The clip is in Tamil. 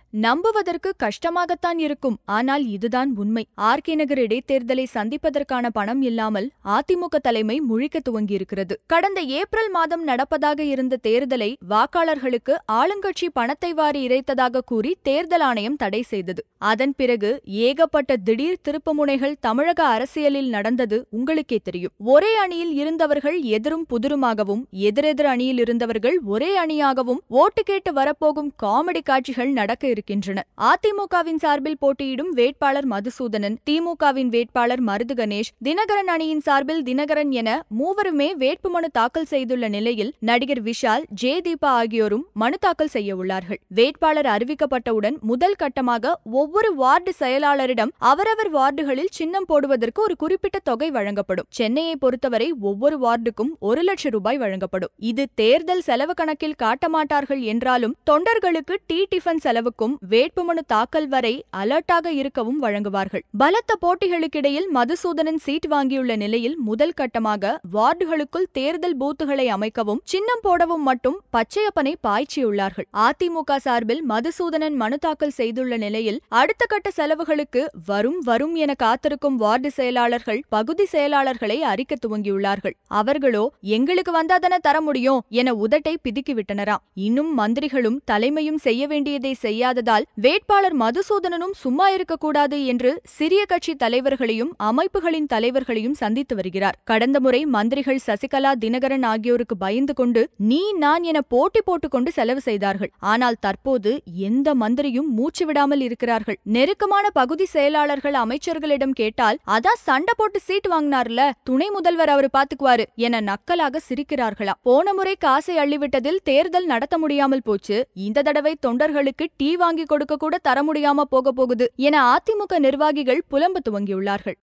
நம்புவதற்கு கஷ்டமாகத்தான் இருக்கும் ஆனால் இதுதான் உண்மை ஆர்கே நகர் இடைத்தேர்தலை சந்திப்பதற்கான பணம் இல்லாமல் அதிமுக தலைமை முழிக்க துவங்கியிருக்கிறது கடந்த ஏப்ரல் மாதம் நடப்பதாக இருந்த தேர்தலை வாக்காளர்களுக்கு ஆளுங்கட்சி பணத்தை வாரி இறைத்ததாக கூறி தேர்தல் ஆணையம் தடை செய்தது அதன் பிறகு ஏகப்பட்ட திடீர் திருப்புமுனைகள் தமிழக அரசியலில் நடந்தது உங்களுக்கே தெரியும் ஒரே அணியில் இருந்தவர்கள் எதிரும் புதிருமாகவும் எதிரெதிர் அணியில் இருந்தவர்கள் ஒரே அணியாகவும் ஓட்டு கேட்டு வரப்போகும் காமெடி காட்சிகள் நடக்க இருக்கின்றன அதிமுகவின் சார்பில் போட்டியிடும் வேட்பாளர் மதுசூதனன் திமுகவின் வேட்பாளர் மருது கணேஷ் தினகரன் அணியின் சார்பில் தினகரன் என மூவருமே வேட்புமனு தாக்கல் செய்துள்ள நிலையில் நடிகர் விஷால் ஜே தீபா ஆகியோரும் மனு தாக்கல் செய்ய உள்ளார்கள் வேட்பாளர் அறிவிக்கப்பட்டவுடன் முதல் கட்டமாக ஒவ்வொரு வார்டு செயலாளரிடம் அவரவர் வார்டுகளில் சின்னம் போடுவதற்கு ஒரு குறிப்பிட்ட தொகை வழங்கப்படும் சென்னையை பொறுத்தவரை ஒவ்வொரு வார்டுக்கும் ஒரு லட்சம் ரூபாய் வழங்கப்படும் இது தேர்தல் செலவு கணக்கில் காட்ட மாட்டார்கள் என்றாலும் தொண்டர்களுக்கு டீ டிஃபன் செலவுக்கும் வேட்புமனு தாக்கல் வரை அலர்ட்டாக இருக்கவும் வழங்குவார்கள் பலத்த போட்டிகளுக்கிடையில் மதுசூதனன் சீட் வாங்கியுள்ள நிலையில் முதல் கட்டமாக வார்டுகளுக்குள் தேர்தல் பூத்துகளை அமைக்கவும் சின்னம் போடவும் மட்டும் பச்சையப்பனை பாய்ச்சியுள்ளார்கள் அதிமுக சார்பில் மதுசூதனன் மனு தாக்கல் செய்துள்ள நிலையில் அடுத்த கட்ட செலவுகளுக்கு வரும் வரும் என காத்திருக்கும் வார்டு செயலாளர்கள் பகுதி செயலாளர்களை அறிக்க துவங்கியுள்ளார்கள் அவர்களோ எங்களுக்கு வந்தாதானே தர முடியும் என உதட்டை பிதுக்கிவிட்டனராம் இன்னும் மந்திரிகளும் தலைமையும் செய்ய வேண்டியதை செய்யாததால் வேட்பாளர் மதுசூதனனும் சும்மா இருக்கக்கூடாது என்று சிறிய கட்சி தலைவர்களையும் அமைப்புகளின் தலைவர்களையும் சந்தித்து வருகிறார் கடந்த முறை மந்திரிகள் சசிகலா தினகரன் ஆகியோருக்கு பயந்து கொண்டு நீ நான் என போட்டி போட்டுக்கொண்டு செலவு செய்தார்கள் ஆனால் தற்போது எந்த மந்திரியும் மூச்சு விடாமல் இருக்கிறார்கள் நெருக்கமான பகுதி செயலாளர்கள் அமைச்சர்களிடம் கேட்டால் அதான் சண்டை போட்டு சீட் வாங்கினார்ல துணை முதல்வர் அவரு பாத்துக்குவாரு என நக்கலாக சிரிக்கிறார்களா போன முறை காசை அள்ளிவிட்டதில் தேர்தல் நடத்த முடியாமல் போச்சு இந்த தடவை தொண்டர்களுக்கு டீ வாங்கி கொடுக்க கூட தர முடியாம போக போகுது என அதிமுக நிர்வாகிகள் புலம்ப துவங்கியுள்ளார்கள்